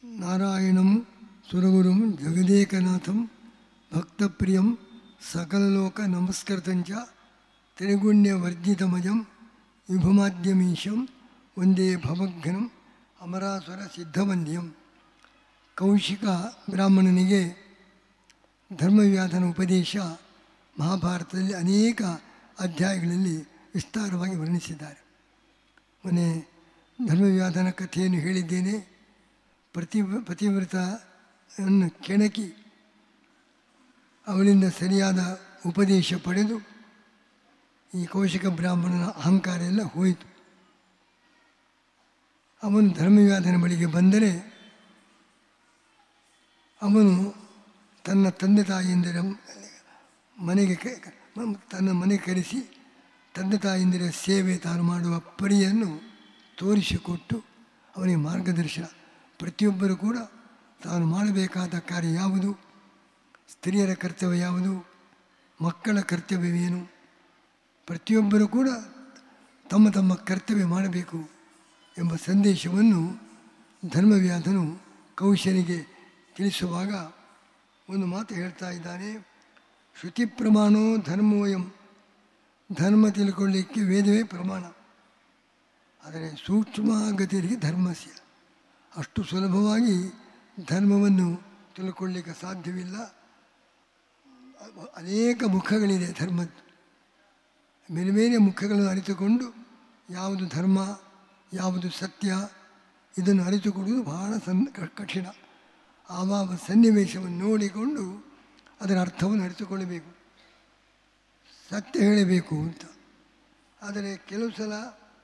ನಾರಾಯಣಂ ಸುರಗುರುಂ ಜಗದೇಕನಾಥಂ ಭಕ್ತಪ್ರಿಯಂ ಸಕಲಲೋಕ ನಮಸ್ಕೃತಂಚ ತ್ರಿಗುಣ್ಯವರ್ಜಿತಮಜಂ ವಿಭುಮಾದ್ಯಮೀಶಂ ಒಂದೇ ಭವಘ್ನಂ ಅಮರಾಸುರ ಸಿದ್ಧವಂದ್ಯಂ ಕೌಶಿಕ ಬ್ರಾಹ್ಮಣನಿಗೆ ಧರ್ಮವ್ಯಾಧನ ಉಪದೇಶ ಮಹಾಭಾರತದಲ್ಲಿ ಅನೇಕ ಅಧ್ಯಾಯಗಳಲ್ಲಿ ವಿಸ್ತಾರವಾಗಿ ವರ್ಣಿಸಿದ್ದಾರೆ ಮೊನ್ನೆ ಧರ್ಮವ್ಯಾಧನ ಕಥೆಯನ್ನು ಹೇಳಿದ್ದೇನೆ ಪ್ರತಿ ಪತಿವ್ರತವನ್ನು ಕೆಣಕಿ ಅವಳಿಂದ ಸರಿಯಾದ ಉಪದೇಶ ಪಡೆದು ಈ ಕೌಶಿಕ ಬ್ರಾಹ್ಮಣನ ಅಹಂಕಾರ ಎಲ್ಲ ಹೋಯಿತು ಅವನು ಧರ್ಮವ್ಯಾಧನ ಬಳಿಗೆ ಬಂದರೆ ಅವನು ತನ್ನ ತಂದೆ ತಾಯಿಯಂದಿರ ಮನೆಗೆ ಕ- ಕ- ಮ- ತನ್ನ ಮನೆಗೆ ಕರೆಸಿ ತಂದೆ ತಾಯಿಯಂದಿರ ಸೇವೆ ತಾನು ಮಾಡುವ ಪರಿಯನ್ನು ತೋರಿಸಿಕೊಟ್ಟು ಅವನಿಗೆ ಮಾರ್ಗದರ್ಶನ ಪ್ರತಿಯೊಬ್ಬರು ಕೂಡ ತಾನು ಮಾಡಬೇಕಾದ ಕಾರ್ಯ ಯಾವುದು ಸ್ತ್ರೀಯರ ಕರ್ತವ್ಯ ಯಾವುದು ಮಕ್ಕಳ ಕರ್ತವ್ಯವೇನು ಪ್ರತಿಯೊಬ್ಬರು ಕೂಡ ತಮ್ಮ ತಮ್ಮ ಕರ್ತವ್ಯ ಮಾಡಬೇಕು ಎಂಬ ಸಂದೇಶವನ್ನು ಧರ್ಮವ್ಯಾಧನು ಕೌಶನಿಗೆ ತಿಳಿಸುವಾಗ ಒಂದು ಮಾತು ಹೇಳ್ತಾ ಇದ್ದಾನೆ ಶ್ರುತಿ ಪ್ರಮಾಣೋ ಧರ್ಮೋಯಂ ಧರ್ಮ ತಿಳ್ಕೊಳ್ಳಿಕ್ಕೆ ವೇದವೇ ಪ್ರಮಾಣ ಆದರೆ ಸೂಕ್ಷ್ಮಗತಿರಿಗೆ ಧರ್ಮಸ್ಯ ಅಷ್ಟು ಸುಲಭವಾಗಿ ಧರ್ಮವನ್ನು ತಿಳ್ಕೊಳ್ಳಿಕ್ಕೆ ಸಾಧ್ಯವಿಲ್ಲ ಅನೇಕ ಮುಖಗಳಿದೆ ಧರ್ಮದ್ದು ಬೇರೆ ಬೇರೆ ಮುಖಗಳನ್ನು ಅರಿತುಕೊಂಡು ಯಾವುದು ಧರ್ಮ ಯಾವುದು ಸತ್ಯ ಇದನ್ನು ಅರಿತುಕೊಡುವುದು ಬಹಳ ಸನ್ ಕ- ಕಠಿಣ ಆವಾಗ ಸನ್ನಿವೇಶವನ್ನು ನೋಡಿಕೊಂಡು ಅದರ ಅರ್ಥವನ್ನು ಅರಿತುಕೊಳ್ಳಬೇಕು ಸತ್ಯ ಹೇಳಬೇಕು ಅಂತ ಆದರೆ ಕೆಲವು ಸಲ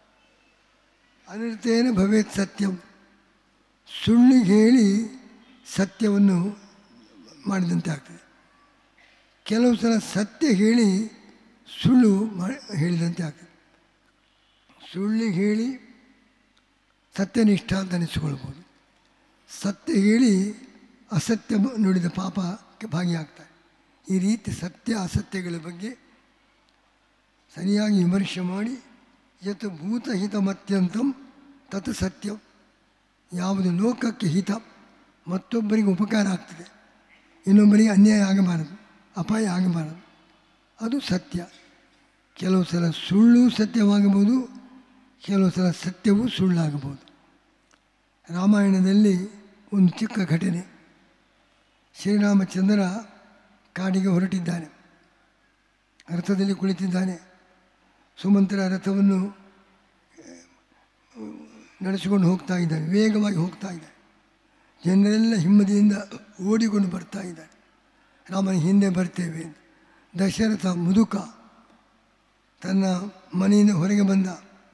ಅನರ್ಥೇನ ಭವೇತ್ ಸತ್ಯಂ ಸುಳ್ಳು ಹೇಳಿ ಸತ್ಯವನ್ನು ಮಾಡಿದಂತೆ ಆಗ್ತದೆ ಕೆಲವು ಸಲ ಸತ್ಯ ಹೇಳಿ ಸುಳ್ಳು ಮಾ- ಹೇಳಿದಂತೆ ಆಗ್ತದೆ ಸುಳ್ಳು ಹೇಳಿ ಸತ್ಯನಿಷ್ಠ ಅಂತ ಅನಿಸಿಕೊಳ್ಬೋದು ಸತ್ಯ ಹೇಳಿ ಅಸತ್ಯ ಬ- ನುಡಿದ ಪಾಪಕ್ಕೆ ಭಾಗಿಯಾಗ್ತಾರೆ ಈ ರೀತಿ ಸತ್ಯ ಅಸತ್ಯಗಳ ಬಗ್ಗೆ ಸರಿಯಾಗಿ ವಿಮರ್ಶೆ ಮಾಡಿ ಯತ್ ಭೂತಹಿತಮತ್ಯಂತಂ ತತ್ ಸತ್ಯಂ ಯಾವುದು ಲೋಕಕ್ಕೆ ಹಿತ ಮತ್ತೊಬ್ಬರಿಗೆ ಉಪಕಾರ ಆಗ್ತದೆ ಇನ್ನೊಬ್ಬರಿಗೆ ಅನ್ಯಾಯ ಆಗಬಾರದು ಅಪಾಯ ಆಗಬಾರದು ಅದು ಸತ್ಯ ಕೆಲವು ಸಲ ಸುಳ್ಳು ಸತ್ಯವಾಗಬಹುದು ಕೆಲವು ಸಲ ಸತ್ಯವೂ ಸುಳ್ಳಾಗಬಹುದು ರಾಮಾಯಣದಲ್ಲಿ ಒಂದು ಚಿಕ್ಕ ಘಟನೆ ಶ್ರೀರಾಮಚಂದ್ರ ಕಾಡಿಗೆ ಹೊರಟಿದ್ದಾನೆ ರಥದಲ್ಲಿ ಕುಳಿತಿದ್ದಾನೆ ಸುಮಂತ್ರ ರಥವನ್ನು ನಡೆಸಿಕೊಂಡು ಹೋಗ್ತಾ ಇದ್ದಾನೆ ವೇಗವಾಗಿ ಹೋಗ್ತಾ ಇದ್ದಾನೆ ಜನರೆಲ್ಲ ಹಿಮ್ಮದಿಯಿಂದ ಓಡಿಕೊಂಡು ಬರ್ತಾ ಇದ್ದಾರೆ ರಾಮನ ಹಿಂದೆ ಬರ್ತೇವೆ ಅಂತ ದಶರಥ ಮುದುಕ ತನ್ನ ಮನೆಯಿಂದ ಹೊರಗೆ ಬಂದ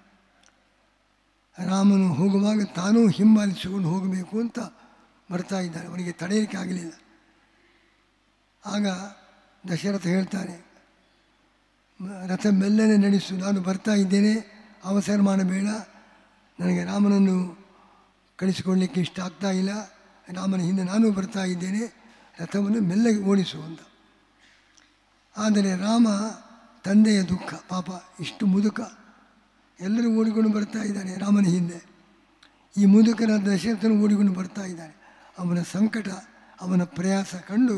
ರಾಮನು ಹೋಗುವಾಗ ತಾನೂ ಹಿಂಬಾಲಿಸಿಕೊಂಡು ಹೋಗಬೇಕು ಅಂತ ಬರ್ತಾ ಇದ್ದಾನೆ ಅವನಿಗೆ ತಡೆಯಲಿಕ್ಕೆ ಆಗಲಿಲ್ಲ ಆಗ ದಶರಥ ಹೇಳ್ತಾನೆ ಮ- ರಥ ಮೆಲ್ಲನೆ ನಡೆಸು ನಾನು ಬರ್ತಾ ಇದ್ದೇನೆ ಅವಸರ ಮಾಡಬೇಡ ನನಗೆ ರಾಮನನ್ನು ಕಳಿಸಿಕೊಳ್ಳಲಿಕ್ಕೆ ಇಷ್ಟ ಆಗ್ತಾ ಇಲ್ಲ ರಾಮನ ಹಿಂದೆ ನಾನು ಬರ್ತಾ ಇದ್ದೇನೆ ರಥವನ್ನು ಮೆಲ್ಲಗೆ ಓಡಿಸು ಅಂತ ಆದರೆ ರಾಮ ತಂದೆಯ ದುಃಖ ಪಾಪ ಇಷ್ಟು ಮುದುಕ ಎಲ್ಲರೂ ಓಡಿಕೊಂಡು ಬರ್ತಾ ಇದ್ದಾನೆ ರಾಮನ ಹಿಂದೆ ಈ ಮುದುಕನ ದಶರಥನು ಓಡಿಕೊಂಡು ಬರ್ತಾ ಇದ್ದಾನೆ ಅವನ ಸಂಕಟ ಅವನ ಪ್ರಯಾಸ ಕಂಡು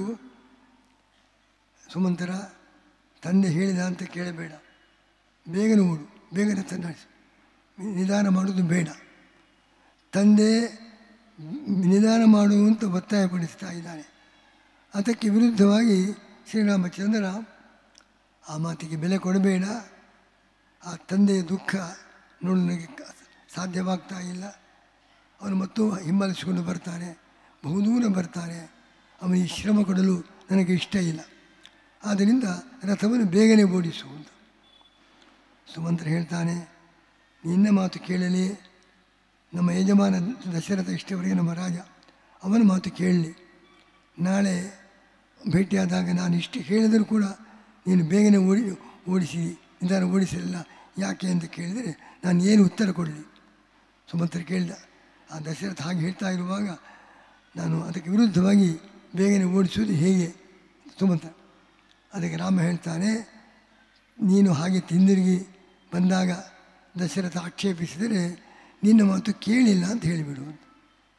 ಸುಮಂತರ ತಂದೆ ಹೇಳಿದ ಅಂತ ಕೇಳಬೇಡ ಬೇಗನೆ ಓಡು ಬೇಗನೆ ತಂದೆ ನಿಧಾನ ಮಾಡೋದು ಬೇಡ ತಂದೆ ನಿಧಾನ ಮಾಡುವಂತ ಒತ್ತಾಯಪಡಿಸ್ತಾ ಇದ್ದಾನೆ ಅದಕ್ಕೆ ವಿರುದ್ಧವಾಗಿ ಶ್ರೀರಾಮಚಂದ್ರ ಆ ಮಾತಿಗೆ ಬೆಲೆ ಕೊಡಬೇಡ ಆ ತಂದೆಯ ದುಃಖ ನೋಡಲು ನನಗೆ ಕ- ಸಾಧ್ಯವಾಗ್ತಾ ಇಲ್ಲ ಅವನು ಮತ್ತು ಹಿಂಬಾಲಿಸಿಕೊಂಡು ಬರ್ತಾನೆ ಬಹುದೂರ ಬರ್ತಾನೆ ಅವನಿಗೆ ಶ್ರಮ ಕೊಡಲು ನನಗೆ ಇಷ್ಟ ಇಲ್ಲ ಆದ್ದರಿಂದ ರಥವನ್ನು ಬೇಗನೆ ಓಡಿಸು ಅಂತ ಸುಮಂತ್ರ ಹೇಳ್ತಾನೆ ನಿನ್ನ ಮಾತು ಕೇಳಲಿ ನಮ್ಮ ಯಜಮಾನ ದಶರಥ ಇಷ್ಟವರೆಗೆ ನಮ್ಮ ರಾಜ ಅವನ ಮಾತು ಕೇಳಲಿ ನಾಳೆ ಭೇಟಿಯಾದಾಗ ನಾನು ಇಷ್ಟು ಹೇಳಿದರೂ ಕೂಡ ನೀನು ಬೇಗನೆ ಓಡಿ ಓಡಿಸಿ ನಿಧಾನ ಓಡಿಸಲಿಲ್ಲ ಯಾಕೆ ಅಂತ ಕೇಳಿದರೆ ನಾನು ಏನು ಉತ್ತರ ಕೊಡಲಿ ಸುಮಂತ್ರ ಕೇಳಿದ ಆ ದಶರಥ ಹಾಗೆ ಹೇಳ್ತಾ ಇರುವಾಗ ನಾನು ಅದಕ್ಕೆ ವಿರುದ್ಧವಾಗಿ ಬೇಗನೆ ಓಡಿಸೋದು ಹೇಗೆ ಸುಮಂತ್ರ ಅದಕ್ಕೆ ರಾಮ ಹೇಳ್ತಾನೆ ನೀನು ಹಾಗೆ ತಿಂದಿರುಗಿ ಬಂದಾಗ ದಶರಥ ಆಕ್ಷೇಪಿಸಿದರೆ ನಿನ್ನ ಮಾತು ಕೇಳಿಲ್ಲ ಅಂತ ಹೇಳಿಬಿಡು ಅಂತ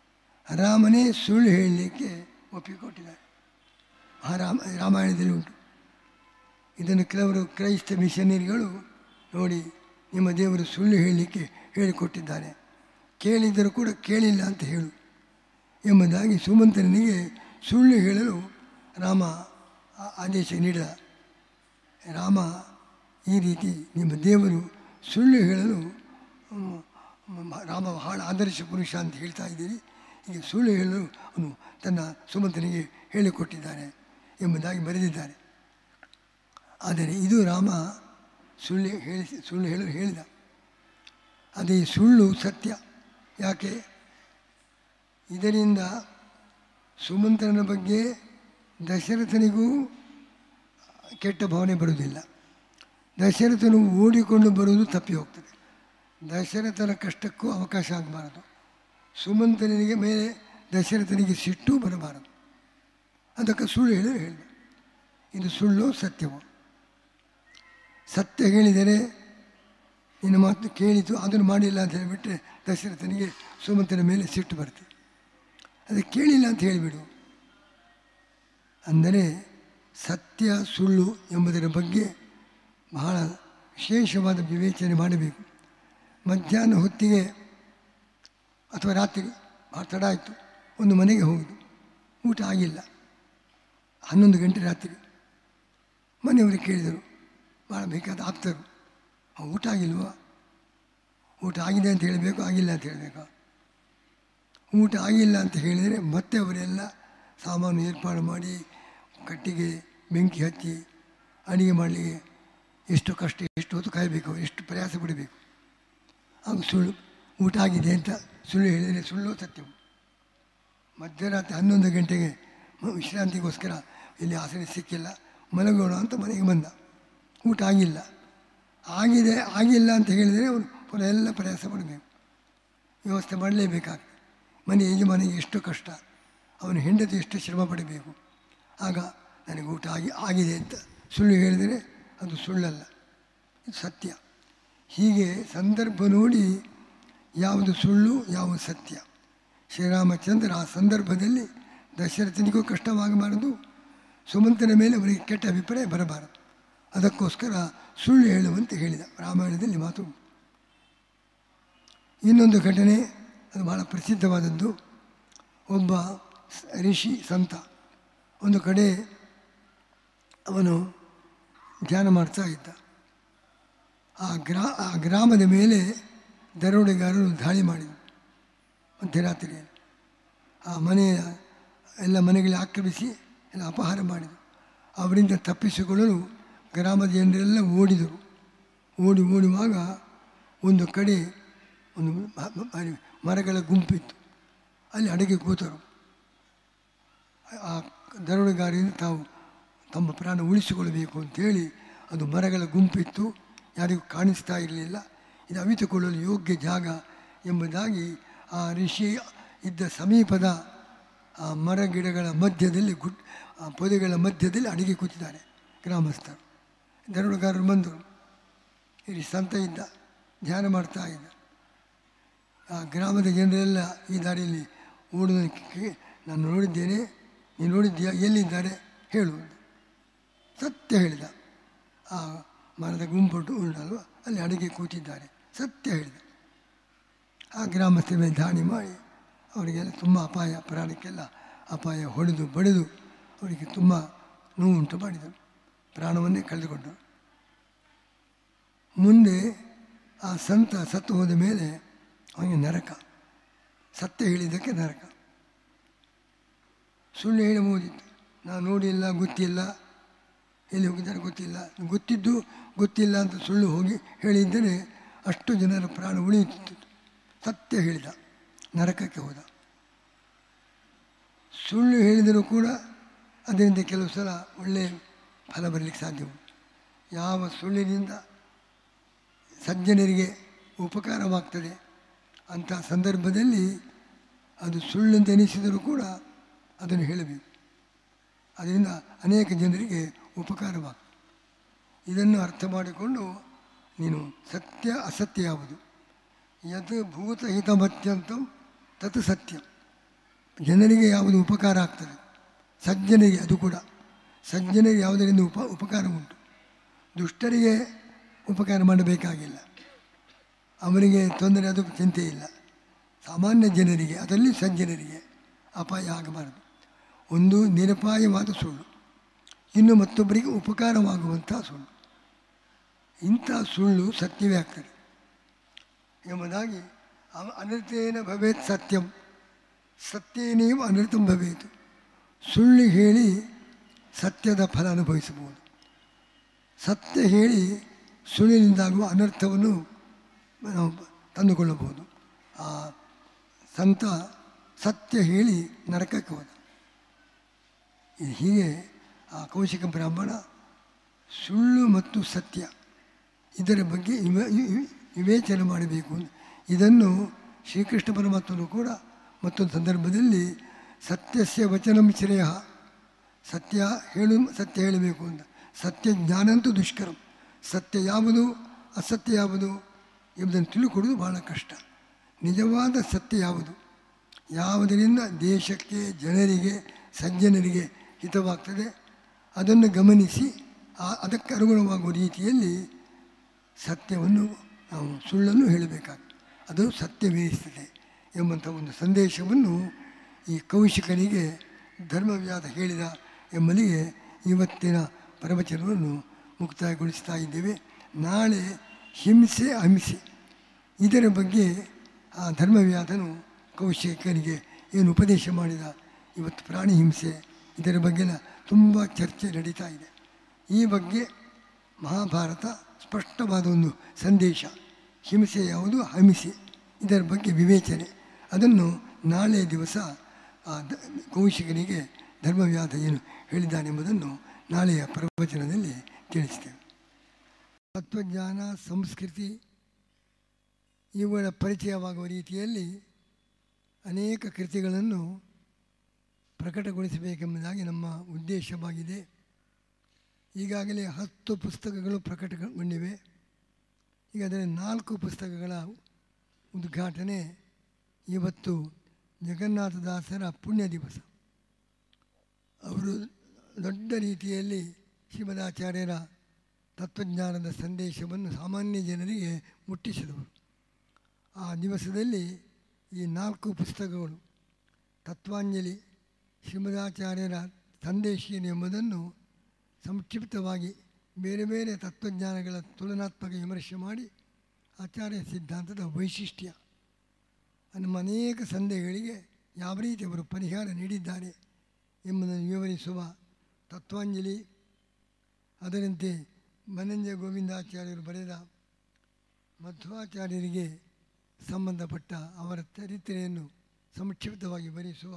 ರಾಮನೇ ಸುಳ್ಳು ಹೇಳಲಿಕ್ಕೆ ಒಪ್ಪಿಕೊಟ್ಟಿದ್ದಾರೆ ಆ ರಾಮ ರಾಮಾಯಣದಲ್ಲಿ ಉಂಟು ಇದನ್ನು ಕೆಲವರು ಕ್ರೈಸ್ತ ಮಿಷನರಿಗಳು ನೋಡಿ ನಿಮ್ಮ ದೇವರು ಸುಳ್ಳು ಹೇಳಲಿಕ್ಕೆ ಹೇಳಿಕೊಟ್ಟಿದ್ದಾರೆ ಕೇಳಿದರೂ ಕೂಡ ಕೇಳಿಲ್ಲ ಅಂತ ಹೇಳು ಎಂಬುದಾಗಿ ಸುಮಂತನಿಗೆ ಸುಳ್ಳು ಹೇಳಲು ರಾಮ ಆ- ಆದೇಶ ನೀಡಿದ ರಾಮ ಈ ರೀತಿ ನಿಮ್ಮ ದೇವರು ಸುಳ್ಳು ಹೇಳಲು ಹ್ಮ್, ಮ- ರಾಮ ಬಹಳ ಆದರ್ಶ ಪುರುಷ ಅಂತ ಹೇಳ್ತಾ ಇದ್ದೀರಿ ಹೀಗೆ ಸುಳ್ಳು ಹೇಳಲು ಅವನು ತನ್ನ ಸುಮಂತನಿಗೆ ಹೇಳಿಕೊಟ್ಟಿದ್ದಾನೆ ಎಂಬುದಾಗಿ ಬರೆದಿದ್ದಾರೆ ಆದರೆ ಇದು ರಾಮ ಸುಳ್ಳು ಹೇಳಿ ಸುಳ್ಳು ಹೇಳಲು ಹೇಳಿದ ಅದೇ ಸುಳ್ಳು ಸತ್ಯ ಯಾಕೆ ಇದರಿಂದ ಸುಮಂತ್ರನ ಬಗ್ಗೆ ದಶರಥನಿಗೂ ಕೆಟ್ಟ ಭಾವನೆ ಬರುವುದಿಲ್ಲ ದಶರಥನು ಓಡಿಕೊಂಡು ಬರುವುದು ತಪ್ಪಿ ಹೋಗ್ತದೆ ದಶರಥನ ಕಷ್ಟಕ್ಕೂ ಅವಕಾಶ ಆಗಬಾರದು ಸುಮಂತನಿಗೆ ಮೇಲೆ ದಶರಥನಿಗೆ ಸಿಟ್ಟು ಬರಬಾರದು ಅದಕ್ಕೆ ಸುಳ್ಳು ಹೇಳಿ ಹೇಳಿದ ಇದು ಸುಳ್ಳು ಸತ್ಯವೋ ಸತ್ಯ ಹೇಳಿದರೆ ನಿನ್ನ ಮಾತು ಕೇಳಿತು ಅದನ್ನು ಮಾಡಿಲ್ಲ ಅಂತ ಹೇಳಿಬಿಟ್ರೆ ದಶರಥನಿಗೆ ಸುಮಂತನ ಮೇಲೆ ಸಿಟ್ಟು ಬರ್ತದೆ ಅದು ಕೇಳಿಲ್ಲ ಅಂತ ಹೇಳಿಬಿಡು ಅಂದರೆ ಸತ್ಯ ಸುಳ್ಳು ಎಂಬುದರ ಬಗ್ಗೆ ಬಹಳ ವಿಶೇಷವಾದ ವಿವೇಚನೆ ಮಾಡಬೇಕು ಮಧ್ಯಾಹ್ನ ಹೊತ್ತಿಗೆ ಅಥವಾ ರಾತ್ರಿ ಭಾಳ ತಡ ಆಯಿತು ಒಂದು ಮನೆಗೆ ಹೋಗುದು ಊಟ ಆಗಿಲ್ಲ ಹನ್ನೊಂದು ಗಂಟೆ ರಾತ್ರಿ ಮನೆಯವರು ಕೇಳಿದರು ಭಾಳ ಬೇಕಾದ ಆಪ್ತರು "ಆ, ಊಟ ಆಗಿಲ್ವಾ ಊಟ ಆಗಿದೆ ಅಂತ ಹೇಳಬೇಕು ಆಗಿಲ್ಲ ಅಂತ ಹೇಳಬೇಕು ಊಟ ಆಗಿಲ್ಲ ಅಂತ ಹೇಳಿದರೆ ಮತ್ತೆ ಅವರೆಲ್ಲ ಸಾಮಾನು ಏರ್ಪಾಡು ಮಾಡಿ ಕಟ್ಟಿಗೆ ಬೆಂಕಿ ಹಚ್ಚಿ ಅಡುಗೆ ಮಾಡಲಿಕ್ಕೆ ಎಷ್ಟು ಕಷ್ಟ ಎಷ್ಟು ಹೊತ್ತು ಕಾಯಬೇಕು ಎಷ್ಟು ಪ್ರಯಾಸ ಪಡಬೇಕು ಆಗ ಸುಳ್ಳು ಊಟ ಆಗಿದೆ ಅಂತ ಸುಳ್ಳು ಹೇಳಿದರೆ ಸುಳ್ಳು ಸತ್ಯವು ಮಧ್ಯರಾತ್ರಿ ಹನ್ನೊಂದು ಗಂಟೆಗೆ ಮ- ವಿಶ್ರಾಂತಿಗೋಸ್ಕರ ಇಲ್ಲಿ ಆಸರೆ ಸಿಕ್ಕಿಲ್ಲ ಮಲಗೋಣ ಅಂತ ಮನೆಗೆ ಬಂದ ಊಟ ಆಗಿಲ್ಲ ಆಗಿದೆ ಆಗಿಲ್ಲ ಅಂತ ಹೇಳಿದರೆ ಅವನು ಪುನಃ ಎಲ್ಲ ಪ್ರಯಾಸ ಪಡಬೇಕು ವ್ಯವಸ್ಥೆ ಮಾಡಲೇಬೇಕಾಗ್ತದೆ ಮನೆ ಯಜಮಾನಿಗೆ ಎಷ್ಟು ಕಷ್ಟ ಅವನ ಹೆಂಡತಿ ಎಷ್ಟು ಶ್ರಮ ಪಡಬೇಕು ಆಗ ನನಗೆ ಊಟ ಆಗಿ ಆಗಿದೆ ಅಂತ ಸುಳ್ಳು ಹೇಳಿದರೆ ಅದು ಸುಳ್ಳಲ್ಲ ಇದು ಸತ್ಯ ಹೀಗೆ ಸಂದರ್ಭ ನೋಡಿ ಯಾವುದು ಸುಳ್ಳು ಯಾವುದು ಸತ್ಯ ಶ್ರೀರಾಮಚಂದ್ರ ಆ ಸಂದರ್ಭದಲ್ಲಿ ದಶರಥನಿಗೂ ಕಷ್ಟವಾಗಬಾರದು ಸುಮಂತನ ಮೇಲೆ ಅವರಿಗೆ ಕೆಟ್ಟ ಅಭಿಪ್ರಾಯ ಬರಬಾರದು ಅದಕ್ಕೋಸ್ಕರ ಸುಳ್ಳು ಹೇಳುವಂತೆ ಹೇಳಿದ ರಾಮಾಯಣದಲ್ಲಿ ಮಾತು ಉಂಟು. ಇನ್ನೊಂದು ಘಟನೆ ಅದು ಬಹಳ ಪ್ರಸಿದ್ಧವಾದದ್ದು ಒಬ್ಬ ಸ- ಋಷಿ ಸಂತ ಒಂದು ಕಡೆ ಅವನು ಧ್ಯಾನ ಮಾಡ್ತಾ ಇದ್ದ ಆ ಗ್ರಾ ಆ ಗ್ರಾಮದ ಮೇಲೆ ದರೋಡೆಗಾರರು ದಾಳಿ ಮಾಡಿದರು ಮಧ್ಯರಾತ್ರಿಯಲ್ಲಿ ಆ ಮನೆಯ ಎಲ್ಲ ಮನೆಗಳಿಗೆ ಆಕ್ರಮಿಸಿ ಎಲ್ಲ ಅಪಹಾರ ಮಾಡಿದರು ಅವರಿಂದ ತಪ್ಪಿಸಿಕೊಳ್ಳಲು ಗ್ರಾಮದ ಜನರೆಲ್ಲ ಓಡಿದರು ಓಡಿ ಓಡುವಾಗ ಒಂದು ಕಡೆ ಒಂದು ಮ- ಮ- ಮ- ಮರಗಳ ಗುಂಪಿತ್ತು ಅಲ್ಲಿ ಅಡಗಿ ಕೂತರು ಆ ದರೋಡೆಗಾರರಿಂದ ತಾವು ತಮ್ಮ ಪ್ರಾಣ ಉಳಿಸಿಕೊಳ್ಳಬೇಕು ಅಂತೇಳಿ ಅದು ಮರಗಳ ಗುಂಪಿತ್ತು ಯಾರಿಗೂ ಕಾಣಿಸ್ತಾ ಇರಲಿಲ್ಲ ಇದು ಅವಿತುಕೊಳ್ಳಲು ಯೋಗ್ಯ ಜಾಗ ಎಂಬುದಾಗಿ ಆ ಋಷಿ ಇದ್ದ ಸಮೀಪದ ಆ ಮರ ಗಿಡಗಳ ಮಧ್ಯದಲ್ಲಿ ಗುಡ್ ಆ ಪೊದೆಗಳ ಮಧ್ಯದಲ್ಲಿ ಅಡಿಗೆ ಕೂತಿದ್ದಾರೆ ಗ್ರಾಮಸ್ಥರು ದರೋಡೆಗಾರರು ಬಂದರು ಇಲ್ಲಿ ಸಂತ ಇದ್ದ ಧ್ಯಾನ ಮಾಡ್ತಾ ಇದ್ದ ಆ ಗ್ರಾಮದ ಜನರೆಲ್ಲ ಈ ದಾರಿಯಲ್ಲಿ ಓಡುವುದಕ್ಕೆ ಕೇ- ನಾನು ನೋಡಿದ್ದೇನೆ ನೀನು ನೋಡಿದ್ದೀಯಾ ಎಲ್ಲಿದ್ದಾರೆ ಹೇಳು ಅಂದ. ಸತ್ಯ ಹೇಳಿದ ಆ ಮರದ ಗುಂಪುಟ್ಟು ಉಂಟಲ್ವ ಅಲ್ಲಿ ಅಡುಗೆ ಕೂತಿದ್ದಾರೆ ಸತ್ಯ ಹೇಳಿದ ಆ ಗ್ರಾಮಸ್ಥರ ಮೇಲೆ ದಾಳಿ ಮಾಡಿ ಅವರಿಗೆಲ್ಲ ತುಂಬ ಅಪಾಯ ಪ್ರಾಣಕ್ಕೆಲ್ಲ ಅಪಾಯ ಹೊಡೆದು ಬಡಿದು ಅವರಿಗೆ ತುಂಬ ನೋವುಂಟು ಮಾಡಿದರು ಪ್ರಾಣವನ್ನೇ ಕಳೆದುಕೊಂಡರು ಮುಂದೆ ಆ ಸಂತ ಸತ್ತು ಹೋದ ಮೇಲೆ ಅವನಿಗೆ ನರಕ ಸತ್ಯ ಹೇಳಿದ್ದಕ್ಕೆ ನರಕ ಸುಳ್ಳು ಹೇಳಬಹುದಿತ್ತು ನಾನು ನೋಡಿಲ್ಲ ಗೊತ್ತಿಲ್ಲ ಎಲ್ಲಿ ಹೋಗಿದ್ದಾರೆ ಗೊತ್ತಿಲ್ಲ ಗೊತ್ತಿದ್ದು ಗೊತ್ತಿಲ್ಲ ಅಂತ ಸುಳ್ಳು ಹೋಗಿ ಹೇಳಿದ್ದರೆ ಅಷ್ಟು ಜನರ ಪ್ರಾಣ ಉಳಿಯುತ್ತಿತ್ತು ಸತ್ಯ ಹೇಳಿದ ನರಕಕ್ಕೆ ಹೋದ ಸುಳ್ಳು ಹೇಳಿದರೂ ಕೂಡ ಅದರಿಂದ ಕೆಲವು ಸಲ ಒಳ್ಳೆಯ ಫಲ ಬರಲಿಕ್ಕೆ ಸಾಧ್ಯ ಉಂಟು ಯಾವ ಸುಳ್ಳಿನಿಂದ ಸಜ್ಜನರಿಗೆ ಉಪಕಾರವಾಗ್ತದೆ ಅಂಥ ಸಂದರ್ಭದಲ್ಲಿ ಅದು ಸುಳ್ಳಂತ ಎನಿಸಿದರೂ ಕೂಡ ಅದನ್ನು ಹೇಳಬೇಕು ಅದರಿಂದ ಅನೇಕ ಜನರಿಗೆ ಉಪಕಾರವಾಗ್ತದೆ ಇದನ್ನು ಅರ್ಥ ಮಾಡಿಕೊಂಡು ನೀನು ಸತ್ಯ ಅಸತ್ಯ ಯಾವುದು ಯತ್ ಭೂತಹಿತಮತ್ಯಂತಂ ತತ್ ಸತ್ಯ ಜನರಿಗೆ ಯಾವುದು ಉಪಕಾರ ಆಗ್ತದೆ ಸಜ್ಜನಿಗೆ ಅದು ಕೂಡ ಸಜ್ಜನಿಗೆ ಯಾವುದರಿಂದ ಉಪ ಉಪಕಾರ ಉಂಟು ದುಷ್ಟರಿಗೆ ಉಪಕಾರ ಮಾಡಬೇಕಾಗಿಲ್ಲ ಅವರಿಗೆ ತೊಂದರೆ ಅದು ಚಿಂತೆ ಇಲ್ಲ ಸಾಮಾನ್ಯ ಜನರಿಗೆ ಅದರಲ್ಲಿ ಸಜ್ಜನರಿಗೆ ಅಪಾಯ ಆಗಬಾರದು ಒಂದು ನಿರಪಾಯವಾದ ಸುಳ್ಳು ಇನ್ನು ಮತ್ತೊಬ್ಬರಿಗೆ ಉಪಕಾರವಾಗುವಂಥ ಸುಳ್ಳು ಇಂಥ ಸುಳ್ಳು ಸತ್ಯವೇ ಆಗ್ತದೆ ಎಂಬುದಾಗಿ ಅವ ಅನರ್ಥೇನ ಭವೇತ್ ಸತ್ಯಂ ಸತ್ಯೇನೇವ ಅನರ್ಥಂ ಭವೇತು ಸುಳ್ಳು ಹೇಳಿ ಸತ್ಯದ ಫಲ ಅನುಭವಿಸಬಹುದು ಸತ್ಯ ಹೇಳಿ ಸುಳ್ಳಿನಿಂದಾಗುವ ಅನರ್ಥವನ್ನು ನಾವು ತಂದುಕೊಳ್ಳಬಹುದು ಆ ಸಂತ ಸತ್ಯ ಹೇಳಿ ನರಕಕ್ಕೆ ಹೋದ ಇದು ಹೀಗೆ ಆ ಕೌಶಿಕ ಬ್ರಾಹ್ಮಣ ಸುಳ್ಳು ಮತ್ತು ಸತ್ಯ ಇದರ ಬಗ್ಗೆ ಇವ ಇವ- ವಿವೇಚನೆ ಮಾಡಬೇಕು ಇದನ್ನು ಶ್ರೀಕೃಷ್ಣ ಪರಮಾತ್ಮನು ಕೂಡ ಮತ್ತೊಂದು ಸಂದರ್ಭದಲ್ಲಿ ಸತ್ಯಸ್ಯ ವಚನಂ ಶ್ರೇಯ ಸತ್ಯ ಹೇಳು ಸತ್ಯ ಹೇಳಬೇಕು ಅಂತ ಸತ್ಯ ಜ್ಞಾನ ಅಂತೂ ದುಷ್ಕರಂ ಸತ್ಯ ಯಾವುದು ಅಸತ್ಯ ಯಾವುದು ಎಂಬುದನ್ನು ತಿಳ್ಕೊಡೋದು ಬಹಳ ಕಷ್ಟ ನಿಜವಾದ ಸತ್ಯ ಯಾವುದು ಯಾವುದರಿಂದ ದೇಶಕ್ಕೆ ಜನರಿಗೆ ಸಜ್ಜನರಿಗೆ ಹಿತವಾಗ್ತದೆ ಅದನ್ನು ಗಮನಿಸಿ ಆ ಅದಕ್ಕೆ ಅನುಗುಣವಾಗುವ ರೀತಿಯಲ್ಲಿ ಸತ್ಯವನ್ನು ನಾವು ಸುಳ್ಳನ್ನು ಹೇಳಬೇಕಾಗ್ತದೆ ಅದು ಸತ್ಯವೇಯಿಸ್ತದೆ ಎಂಬಂಥ ಒಂದು ಸಂದೇಶವನ್ನು ಈ ಕೌಶಿಕನಿಗೆ ಧರ್ಮವ್ಯಾಧ ಹೇಳಿದ ಎಂಬಲಿಗೆ ಇವತ್ತಿನ ಪ್ರವಚನವನ್ನು ಮುಕ್ತಾಯಗೊಳಿಸ್ತಾ ಇದ್ದೇವೆ ನಾಳೆ ಹಿಂಸೆ ಅಹಿಂಸೆ ಇದರ ಬಗ್ಗೆ ಆ ಧರ್ಮವ್ಯಾಧನು ಕೌಶಿಕನಿಗೆ ಏನು ಉಪದೇಶ ಮಾಡಿದ ಇವತ್ತು ಪ್ರಾಣಿ ಹಿಂಸೆ ಇದರ ಬಗ್ಗೆನ ತುಂಬ ಚರ್ಚೆ ನಡೀತಾ ಇದೆ ಈ ಬಗ್ಗೆ ಮಹಾಭಾರತ ಸ್ಪಷ್ಟವಾದ ಒಂದು ಸಂದೇಶ ಹಿಂಸೆ ಯಾವುದು ಅಹಿಂಸೆ ಇದರ ಬಗ್ಗೆ ವಿವೇಚನೆ ಅದನ್ನು ನಾಳೆ ದಿವಸ ಆ ದ- ಕೌಶಿಕನಿಗೆ ಧರ್ಮವ್ಯಾಧ ಏನು ಹೇಳಿದ್ದಾನೆಂಬುದನ್ನು ನಾಳೆಯ ಪ್ರವಚನದಲ್ಲಿ ತಿಳಿಸ್ತೇವೆ ತತ್ವಜ್ಞಾನ ಸಂಸ್ಕೃತಿ ಇವುಗಳ ಪರಿಚಯವಾಗುವ ರೀತಿಯಲ್ಲಿ ಅನೇಕ ಕೃತಿಗಳನ್ನು ಪ್ರಕಟಗೊಳಿಸಬೇಕೆಂಬುದಾಗಿ ನಮ್ಮ ಉದ್ದೇಶವಾಗಿದೆ ಈಗಾಗಲೇ ಹತ್ತು ಪುಸ್ತಕಗಳು ಪ್ರಕಟಗೊಂಡಿವೆ ಈಗ ಅದರಲ್ಲಿ ನಾಲ್ಕು ಪುಸ್ತಕಗಳ ಉದ್ಘಾಟನೆ ಇವತ್ತು ಜಗನ್ನಾಥದಾಸರ ಪುಣ್ಯ ದಿವಸ ಅವರು ದೊಡ್ಡ ರೀತಿಯಲ್ಲಿ ಶ್ರೀಮದಾಚಾರ್ಯರ ತತ್ವಜ್ಞಾನದ ಸಂದೇಶವನ್ನು ಸಾಮಾನ್ಯ ಜನರಿಗೆ ಮುಟ್ಟಿಸಿದವರು ಆ ದಿವಸದಲ್ಲಿ ಈ ನಾಲ್ಕು ಪುಸ್ತಕಗಳು ತತ್ವಾಂಜಲಿ ಶ್ರೀಮದಾಚಾರ್ಯರ ಸಂದೇಶ ಏನು ಎಂಬುದನ್ನು ಸಂಕ್ಷಿಪ್ತವಾಗಿ ಬೇರೆ ಬೇರೆ ತತ್ವಜ್ಞಾನಗಳ ತುಲನಾತ್ಮಕ ವಿಮರ್ಶೆ ಮಾಡಿ ಆಚಾರ್ಯ ಸಿದ್ಧಾಂತದ ವೈಶಿಷ್ಟ್ಯ ನಮ್ಮ ಅನೇಕ ಸಂದೇಹಗಳಿಗೆ ಯಾವ ರೀತಿ ಅವರು ಪರಿಹಾರ ನೀಡಿದ್ದಾರೆ ಎಂಬುದನ್ನು ವಿವರಿಸುವ ತತ್ವಾಂಜಲಿ ಅದರಂತೆ ಮನಂಜ ಗೋವಿಂದಾಚಾರ್ಯರು ಬರೆದ ಮಧ್ವಾಚಾರ್ಯರಿಗೆ ಸಂಬಂಧಪಟ್ಟ ಅವರ ಚರಿತ್ರೆಯನ್ನು ಸಂಕ್ಷಿಪ್ತವಾಗಿ ವಿವರಿಸುವ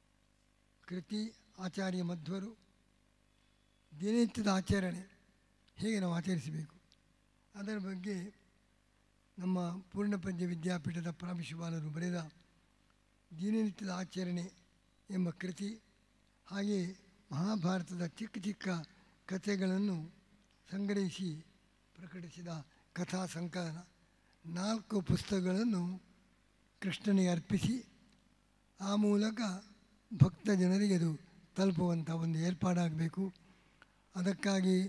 ಕೃತಿ ಆಚಾರ್ಯ ಮಧ್ವರು ದಿನನಿತ್ಯದ ಆಚರಣೆ ಹೇಗೆ ನಾವು ಆಚರಿಸಬೇಕು ಅದರ ಬಗ್ಗೆ ನಮ್ಮ ಪೂರ್ಣಪ್ರಜ್ಞ ವಿದ್ಯಾಪೀಠದ ಪ್ರಾಂಶುಪಾಲರು ಬರೆದ ದಿನನಿತ್ಯದ ಆಚರಣೆ ಎಂಬ ಕೃತಿ ಹಾಗೆ ಮಹಾಭಾರತದ ಚಿಕ್ಕ ಚಿಕ್ಕ ಕಥೆಗಳನ್ನು ಸಂಗ್ರಹಿಸಿ ಪ್ರಕಟಿಸಿದ ಕಥಾ ಸಂಕಲನ ನಾಲ್ಕು ಪುಸ್ತಕಗಳನ್ನು ಕೃಷ್ಣನಿಗೆ ಅರ್ಪಿಸಿ ಆ ಮೂಲಕ ಭಕ್ತ ಜನರಿಗೆ ಅದು ತಲುಪುವಂಥ ಒಂದು ಏರ್ಪಾಡಾಗಬೇಕು ಅದಕ್ಕಾಗಿ